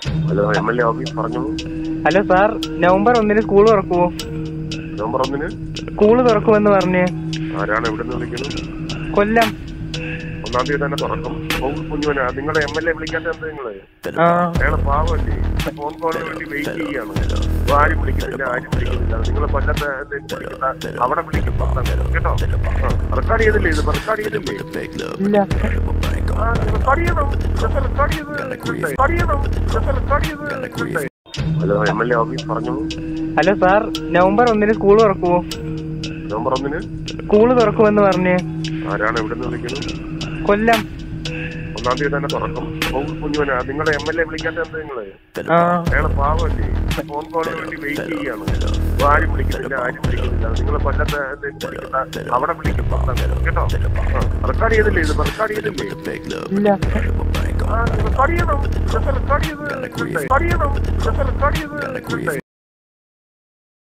Hello M L A office പറഞ്ഞു hello sir November ഒന്നിന് school തുറക്കുമോ നവംബർ ഒന്നിന് സ്കൂൾ തുറക്കുമെന്ന് പറഞ്ഞ് ആരാണ് എവിടെ നിന്ന് വിളിക്കുന്നത് കൊല്ലം ഒന്നാം തീയതി തന്നെ തുറക്കും ഓ, കുഞ്ഞുവനാ നിങ്ങളെ എം എൽ എ വിളിക്കാത്ത എന്താ നിങ്ങള് ആ അയാളെ പാവല്ലേ ഫോൺ കോളിന് വേണ്ടി വെയിറ്റ് ചെയ്യാണ് ഇപ്പൊ ആരും വിളിക്കുന്നില്ല ആരും വിളിക്കുന്നില്ല നിങ്ങൾ കൊല്ലത്തെ ഇത് വിളിക്കുന്ന അവിടെ വിളിക്കും പുറത്താണ്. കേട്ടോ റെക്കോർഡ് ചെയ്തില്ലേ ഇത് റെക്കോർഡ് ചെയ്തില്ലേ ഇല്ല ആ, റെക്കോർഡ് ചെയ്യണം ഇതൊക്കെ റെക്കോർഡ് ചെയ്ത് ഇട്ടിട്ടേ. റെക്കോർഡ് ചെയ്യണം ഇതൊക്കെ റെക്കോർഡ് ചെയ്ത് ഇട്ടിട്ടേ. Hello M L A office പറഞ്ഞു ഹലോ സാർ നവംബർ ഒന്നിന് സ്കൂൾ തുറക്കുമോ നവംബർ ഒന്നിന് സ്കൂൾ തുറക്കുമെന്ന് പറഞ്ഞ് ആരാണ് എവിടെ നിന്ന് വിളിക്കുന്നത് കൊല്ലം ഒന്നാം തീയതി തന്നെ തുറക്കും ഓ, കുഞ്ഞുവനാ നിങ്ങളെ എം എൽ എ വിളിക്കാത്ത എന്താ നിങ്ങള് ആ അയാളെ പാവല്ലേ ഫോൺ കോളിന് വേണ്ടി വെയിറ്റ് ചെയ്യാണ് ഇപ്പൊ ആരും വിളിക്കുന്നില്ല ആരും വിളിക്കുന്നില്ല നിങ്ങൾ കൊല്ലത്തെ ഇത് വിളിക്കുന്ന അവിടെ വിളിക്കും പുറത്താണ്. കേട്ടോ റെക്കോർഡ് ചെയ്തില്ലേ ഇത് റെക്കോർഡ് ചെയ്തില്ലേ ഇല്ല ആ, റെക്കോർഡ് ചെയ്യണം ഇതൊക്കെ റെക്കോർഡ് ചെയ്ത് ഇട്ടിട്ടേ. റെക്കോർഡ് ചെയ്യണം ഇതൊക്കെ റെക്കോർഡ് ചെയ്ത് ഇട്ടിട്ടേ.